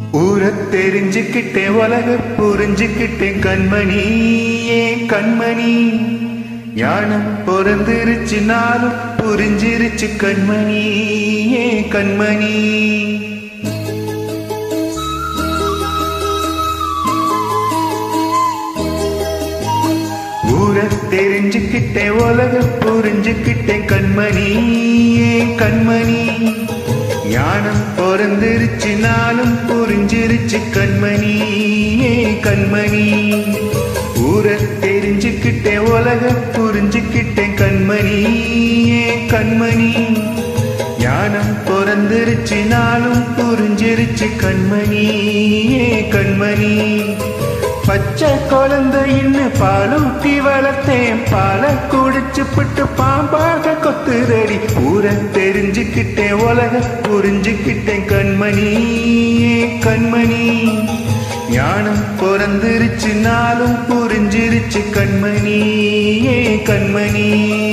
ஊரை தெரிஞ்சுக்கிட்டேன் உலக புரிஞ்சுக்கிட்டேன் கண்மணி ஏன் கண்மணி ஞானம் பிறந்திருச்சு நாளும் புரிஞ்சிருச்சு கண்மணி ஏன் கண்மணி ஊரை தெரிஞ்சுக்கிட்டேன் உலக புரிஞ்சுக்கிட்டேன் கண்மணி ஏன் கண்மணி ஞானம் பிறந்திருச்சு நாளும் புரிஞ்சிருச்சு கண்மணி ஏன் கண்மணி ஊரை தெரிஞ்சுக்கிட்டேன் உலக புரிஞ்சுக்கிட்டேன் கண்மணி ஏன் கண்மணி ஞானம் பிறந்திருச்சு நாளும் புரிஞ்சிருச்சு கண்மணி ஏன் கண்மணி பச்சை குழந்தைன்னு பாலூட்டி வளர்த்தேன் பாலை குடிச்சு புட்டு பாம்பாக கொத்துதடி ஊரை தெரிஞ்சுக்கிட்டேன் உலக புரிஞ்சுக்கிட்டேன் கண்மணி கண்மணி ஞானம் பிறந்திருச்சு நாளும் புரிஞ்சிருச்சு கண்மணி கண்மணி